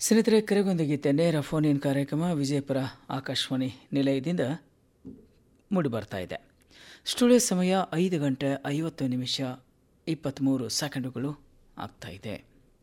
ಸ್ನೇಹಿತರೆ ಕರೆಗೊಂದು ಗೀತೆ ನೇರ ಫೋನ್ ಇನ್ ಕಾರ್ಯಕ್ರಮ ವಿಜಯಪುರ ಆಕಾಶವಾಣಿ ನಿಲಯದಿಂದ ಮೂಡಿಬರ್ತಾ ಇದೆ ಸ್ಟುಡಿಯೋ ಸಮಯ ಐದು ಗಂಟೆ ಐವತ್ತು ನಿಮಿಷ ಇಪ್ಪತ್ತ್ಮೂರು ಸೆಕೆಂಡುಗಳು ಆಗ್ತಾ ಇದೆ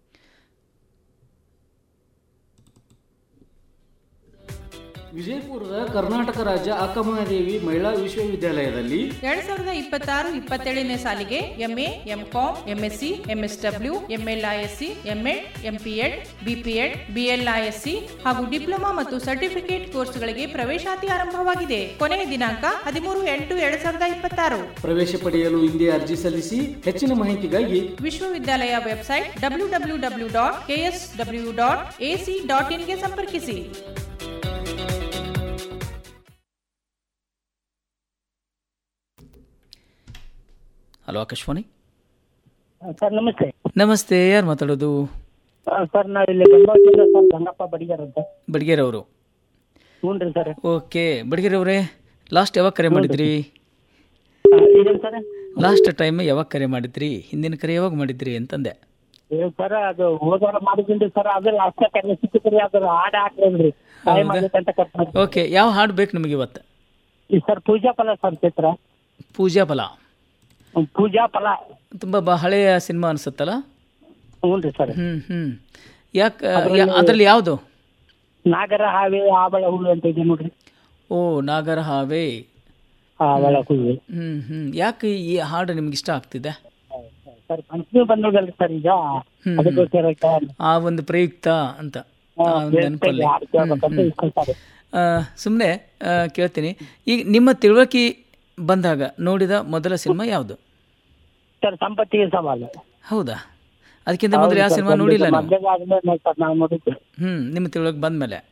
ವಿಜಯಪುರದ ಕರ್ನಾಟಕ ರಾಜ್ಯ ಅಕ್ಕಮಹಾದೇವಿ ಮಹಿಳಾ ವಿಶ್ವವಿದ್ಯಾಲಯದಲ್ಲಿ ಎರಡ್ ಸಾವಿರದ ಇಪ್ಪತ್ತಾರು ಇಪ್ಪತ್ತೇಳನೇ ಸಾಲಿಗೆ MA MCom MSc MSW MLISc MEd MPEd BPEd BLISc ಹಾಗೂ ಡಿಪ್ಲೊಮಾ ಮತ್ತು ಸರ್ಟಿಫಿಕೇಟ್ ಕೋರ್ಸ್ಗಳಿಗೆ ಪ್ರವೇಶಾತಿ ಆರಂಭವಾಗಿದೆ ಕೊನೆಯ ದಿನಾಂಕ ಹದಿಮೂರು ಎಂಟು ಎರಡ್ ಸಾವಿರದ ಇಪ್ಪತ್ತಾರು ಪ್ರವೇಶ ಪಡೆಯಲು ಹಿಂದೆ ಅರ್ಜಿ ಸಲ್ಲಿಸಿ ಹೆಚ್ಚಿನ ಮಾಹಿತಿಗಾಗಿ ವಿಶ್ವವಿದ್ಯಾಲಯ website W W W dot KS W dot AC dot ಇನ್ಗೆ ಸಂಪರ್ಕಿಸಿ ಹಲೋ ಆಕಾಶವಾಣಿ ಸರ್ ನಮಸ್ತೆ ನಮಸ್ತೆ ಯಾರು ಮಾತಾಡೋದು ಆ, ಸರ್ ನಾವು ಇಲ್ಲಿ ಗಂಗಾವತಿಯಿಂದ ಸರ್ ಗಂಗಪ್ಪ ಬಡಿಗಾರ್ ಅಂತ ಬಡ್ಗೇರ್ ಅವರು ಹ್ಞೂ ರೀ ಸರ್ ಓಕೆ ಬಡ್ಗೇರ್ ಅವರೇ ಲಾಸ್ಟ್ ಯಾವಾಗ ಕರೆ ಮಾಡಿದ್ರಿ ಇದೇನು ಸರ್ ಲಾಸ್ಟ್ ಟೈಮ್ ಯಾವಾಗ ಕರೆ ಮಾಡಿದ್ರಿ ಹಿಂದಿನ ಕರೆ ಯಾವಾಗ ಮಾಡಿದ್ರಿ ಅಂತಂದೆ ಏ ಸರ್ ಅದು ಹೋದವಾರ ಮಾಡಿದ್ದೀನಿ ಸರ್ ಅದು ಲಾಸ್ಟ್ ಕರೆ ಸಿಕ್ಕಿದ್ರಿ ಅದ್ರ ಹಾಡು ಹಾಕ್ರಿ ಟೈಮ್ ಆಗೈತೆ ಅಂತ ಕಟ್ ಮಾಡಿ ಓಕೆ ಯಾವ ಹಾಡು ಬೇಕು ನಿಮಗೆ ಇವತ್ತು ಈ ಸರ್ ಪೂಜಾ ಫಲ ಸರ್ ಚಿತ್ರ ಪೂಜಾ ಫಲ ಹ್ಮ್, ಪೂಜಾ ಫಲ ತುಂಬ ಬ ಹಳೆಯ ಸಿನಿಮಾ ಅನಿಸುತ್ತಲ್ಲ ಹ್ಞೂ ರೀ ಸರ್ ಹ್ಞೂ ಹ್ಞೂ ಯಾಕೆ ಅದರಲ್ಲಿ ಯಾವುದು ನಾಗರ ಹಾವೆ ಆವಳ ಹುಳು ಅಂತ ಇದೆ ನೋಡ್ರಿ ಓ ನಾಗರ ಹಾವೇ ಆವಳ ಹುಳು ಹ್ಞೂ ಹ್ಞೂ ಯಾಕೆ ಈ ಹಾಡು ನಿಮ್ಗೆ ಇಷ್ಟ ಆಗ್ತಿದೆ ಸರ್ ಕಂಪ್ನಿ ಬಂದೋಗಲ್ರಿ ಸರ್ ಈಗ ಹ್ಮ್, ಅದಕ್ಕೋಸ್ಕರ ಆ ಒಂದು ಪ್ರಯುಕ್ತ ಅಂತ ಆ ಒಂದು ನೆನಪಲ್ಲಿ ಹಾಡು ಕೇಳ್ಬೇಕಂತ ಇಸ್ಕೊಳ್ತಾರೆ ಸುಮ್ಮನೆ ಕೇಳ್ತೀನಿ ಈಗ ನಿಮ್ಮ ತಿಳುವಳಿಕೆ ಬಂದಾಗ ನೋಡಿದ ಮೊದಲ ಸಿನಿಮಾ ಯಾವುದು ಸರ್ ಸಂಪತ್ತಿಗೆ ಸವಾಲು ಹೌದಾ ಅದಕ್ಕಿಂತ ಮೊದಲು ಯಾವ ಸಿನಿಮಾ ನೋಡಿಲ್ಲ ನೀವು ಮದ್ವೆಗೆ ಆದ್ಮೇಲೆ ಸರ್ ನಾವು ನೋಡಿದ್ವಿ ಹ್ಞೂ ನಿಮ್ಮ ತಿಳುವಳಿಕೆ ಬಂದ ಮೇಲೆ